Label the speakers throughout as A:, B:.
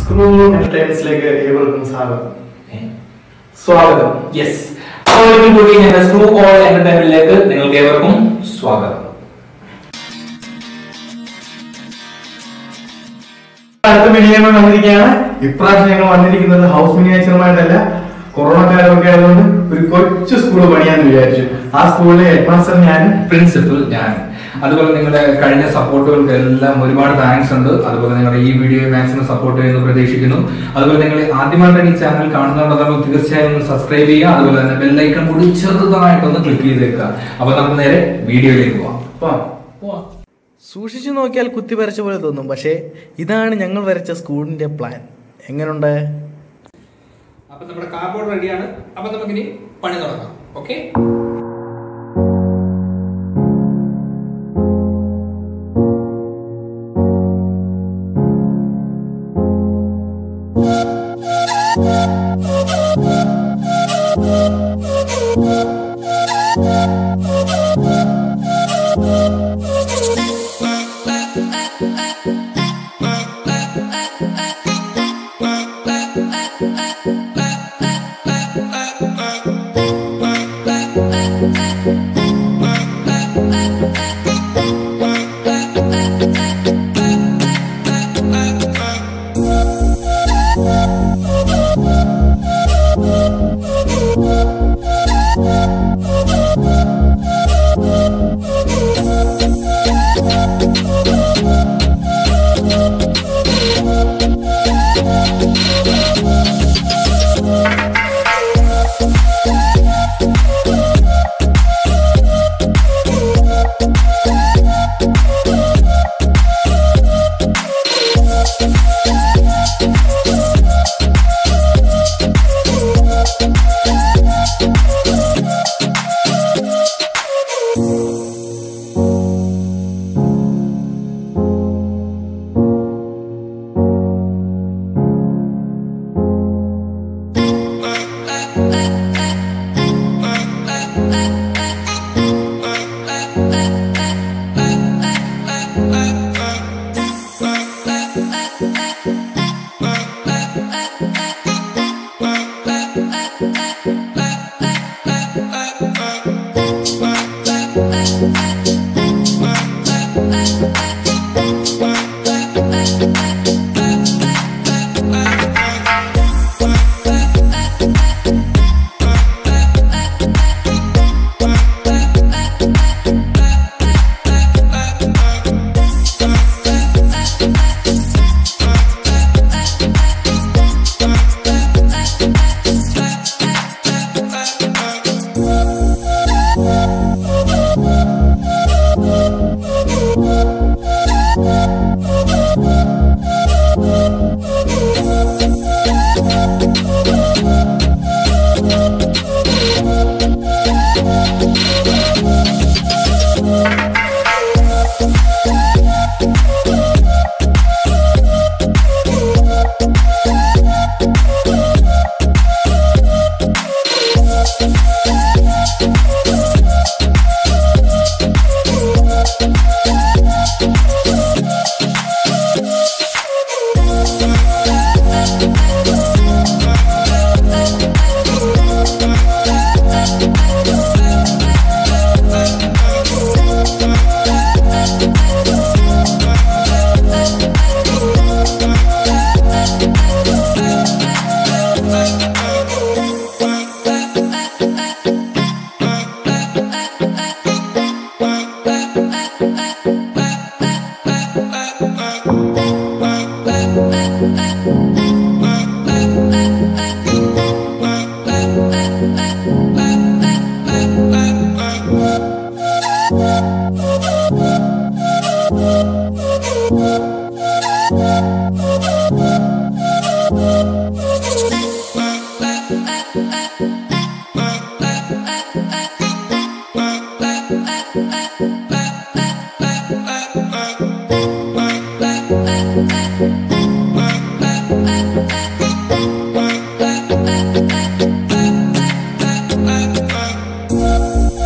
A: Screw എന്റർടൈൻമെന്റ്സിലേക്ക് ഏവർക്കും സ്വാഗതം സ്വാഗതം
B: യെസ് അപ്പോൾ ഒരിക്കൽ കൂടി ഞങ്ങളുടെ സ്ക്രൂ ഓൾ എന്റർടൈൻമെന്റിലേക്ക് നിങ്ങൾക്ക് ഏവർക്കും സ്വാഗതം
A: അടുത്ത മിനിയങ്ങൾ വന്നിരിക്കുകയാണ് ഇപ്രാവശ്യം ഞങ്ങൾ വന്നിരിക്കുന്നത് ഹൗസ് മിനിയേച്ചറുമായിട്ടല്ല കൊറോണ കാലമൊക്കെ ആയതുകൊണ്ട് ഒരു കൊച്ചു സ്കൂൾ പണിയാന്ന് വിചാരിച്ചു ആ സ്കൂളിലെ ഹെഡ് മാസ്റ്റർ ഞാൻ
B: പ്രിൻസിപ്പൽ ഞാൻ അതുപോലെ നിങ്ങളുടെ കഴിഞ്ഞ സപ്പോർട്ടുകൾക്ക് എല്ലാം ഒരുപാട് താങ്ക്സ് ഉണ്ട് അതുപോലെ നിങ്ങളുടെ ഈ വീഡിയോ മാക്സിമം സപ്പോർട്ട് ചെയ്യുന്നു പ്രതീക്ഷിക്കുന്നു അതുപോലെ നിങ്ങൾ ആദ്യമായിട്ടാണ് ഈ ചാനൽ കാണുന്നുണ്ടെങ്കിൽ തീർച്ചയായും ഒന്ന് സബ്സ്ക്രൈബ് ചെയ്യുക അതുപോലെ തന്നെ ബെല്ലൈക്കൺ കൂടി ചെറുതായിട്ടൊന്ന് ക്ലിക്ക് ചെയ്തേക്കുക അപ്പൊ നമുക്ക് നേരെ വീഡിയോയിലേക്ക് പോവാം
A: പോവാം.
C: സൂക്ഷിച്ചു നോക്കിയാൽ കുത്തി വരച്ച പോലെ തോന്നും പക്ഷേ ഇതാണ് ഞങ്ങൾ വരച്ച സ്കൂളിന്റെ പ്ലാൻ എങ്ങനുണ്ട്
B: അപ്പൊ നമ്മുടെ കാർഡ്ബോർഡ് റെഡിയാണ് അപ്പൊ നമുക്കിനി പണി തുടങ്ങാം ഓക്കെ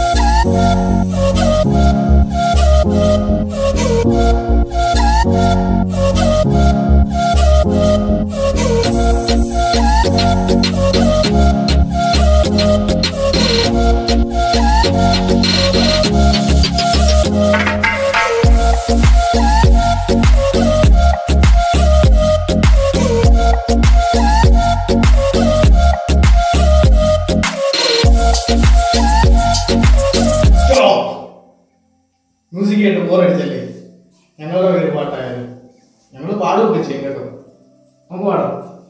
D: Thank you.
A: മ്യൂസിക് കേട്ട് ബോറടിച്ചല്ലേ ഞങ്ങളുടെ പേര് പാട്ടായാലും ഞങ്ങൾ പാടുകയൊക്കെ ചെയ്യും കേട്ടോ നമുക്ക് പാടാം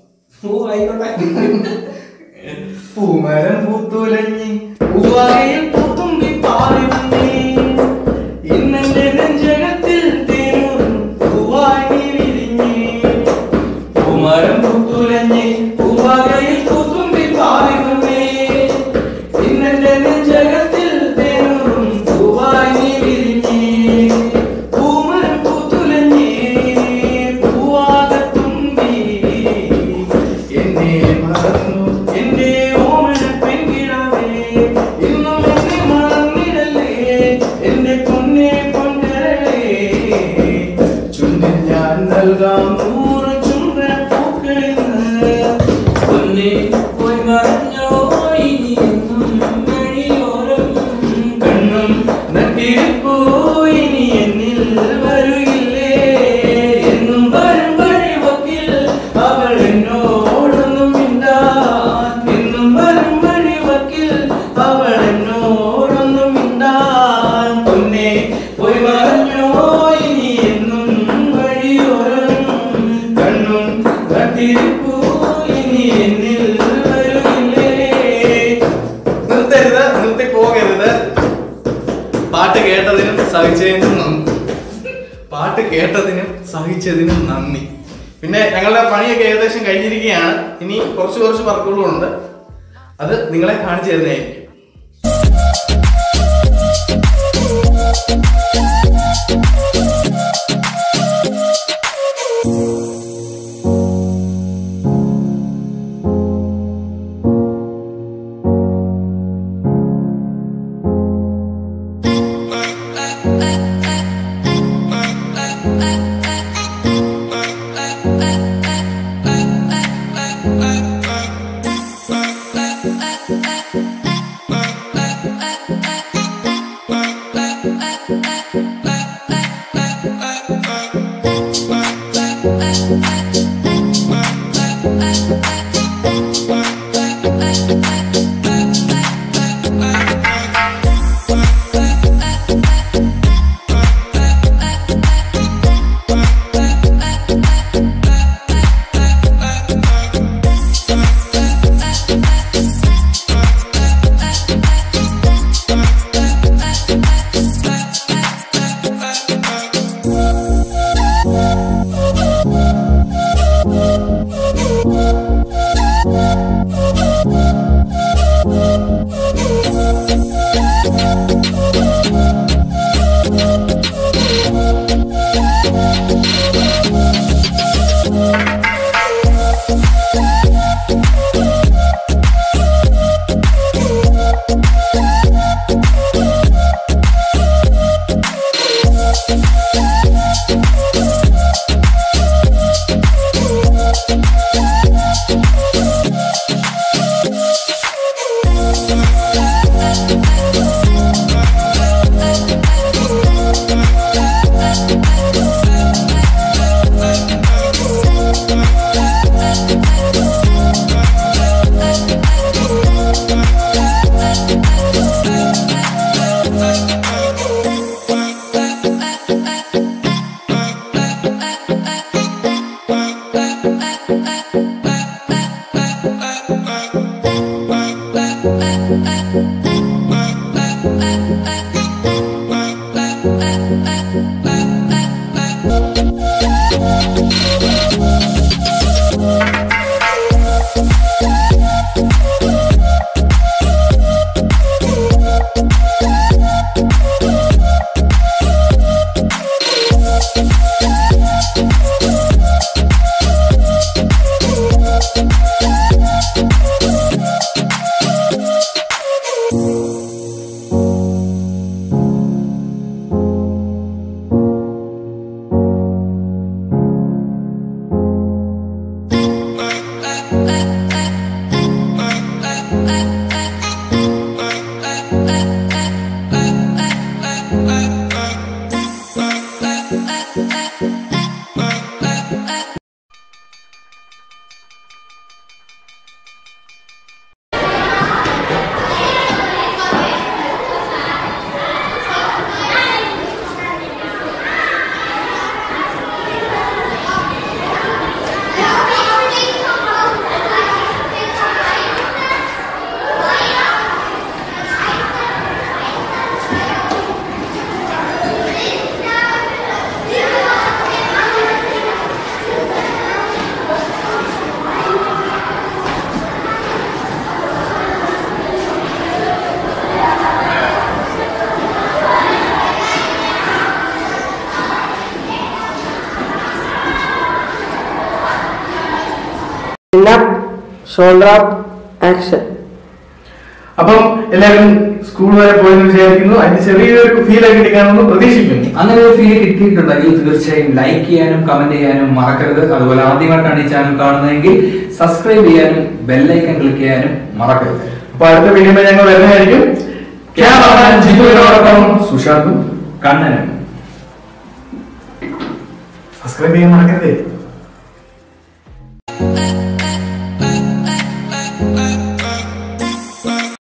A: പൂമരം പൂത്തുലഞ്ഞി പൂവായിൽ പൂത്തുമ്പി പാറി വന്നേ ഇന്നെന്റെ നെഞ്ചകത്തിൽ തേനൂറും പൂവായി നീ വിരിഞ്ഞേ പൂമരം പൂത്തുലഞ്ഞി പൂവാകയിൽ പൂത്തുമ്പി പാറി വന്നേ ഇന്നെന്റെ നെഞ്ചകത്തിൽ തേനൂറും പൂവായി നീ വിരിഞ്ഞേ പൂമരം പൂത്തുലഞ്ഞി പൂവാകത്തുമ്പി എന്നെ മറന്നു എന്റെ ഓമന പെൺകിടാവേ ഇന്നും എന്നെ മറന്നിടല്ലേ എന്റെ പൊന്നെ പൊൻകരളേ ചുണ്ടിൽ ഞാൻ നൽകാം നൂറ് ചുണ്ട പൂക്കളിന്ന് പൊന്നെ പോയി മറഞ്ഞോ ഇനി എന്നും വഴിയോരം കണ്ണും നട്ടിരിപ്പോ ഇനി എന്നിൽ വരുകില്ലേ എന്നും വരും വഴിവക്കിൽ അവൾ എന്നോടൊന്നും മിണ്ടാൻ എന്നും വരും വഴിവക്കിൽ അവൾ എന്നോടൊന്നും മിണ്ടാൻ പൊന്നെ പോയി മറഞ്ഞോ ഇനി എന്നും വഴിയോരം കണ്ണും നട്ടിരിപ്പോ ഇനി എന്നിൽ വരുകില്ലേ നിർത്തരുത് നിർത്തി പോകരുത് പാട്ട് കേട്ടതിനും സഹിച്ചതിനും നന്ദി പാട്ട് കേട്ടതിനും സഹിച്ചതിനും നന്ദി പിന്നെ ഞങ്ങളുടെ പണിയൊക്കെ ഏകദേശം കഴിഞ്ഞിരിക്കുകയാണ് ഇനി കുറച്ച് കുറച്ച് വർക്കുകളും ഉണ്ട് അത് നിങ്ങളെ കാണിച്ചു തരുന്നതായിരിക്കും
D: ഷോൾഡർ അപ്പ് ആക്ഷൻ
A: അപ്പം എല്ലാവരും സ്കൂൾ വരെ പോയെന്ന് വിചാരിക്കുന്നു അതിന് ചെറിയൊരു ഫീൽ ഒക്കെ കിട്ടിക്കാണെന്ന് പ്രതീക്ഷിക്കുന്നു
B: അങ്ങനെ ഒരു ഫീൽ കിട്ടിയിട്ടുണ്ടെങ്കിൽ തീർച്ചയായും ലൈക്ക് ചെയ്യാനും കമന്റ് ചെയ്യാനും മറക്കരുത് അതുപോലെ ആദ്യമായിട്ടാണ് ഈ ചാനൽ കാണുന്നതെങ്കിൽ സബ്സ്ക്രൈബ് ചെയ്യാനും ബെല്ലൈക്കൺ ക്ലിക്ക് ചെയ്യാനും മറക്കരുത്
A: അപ്പൊ അടുത്ത വീഡിയോ ഞങ്ങൾ വരുന്നതായിരിക്കും ക്യാമറമാൻ ജിതുവിനോടൊപ്പം
B: സുഷാദും കണ്ണനും
A: സബ്സ്ക്രൈബ് ചെയ്യാൻ മറക്കരുതേ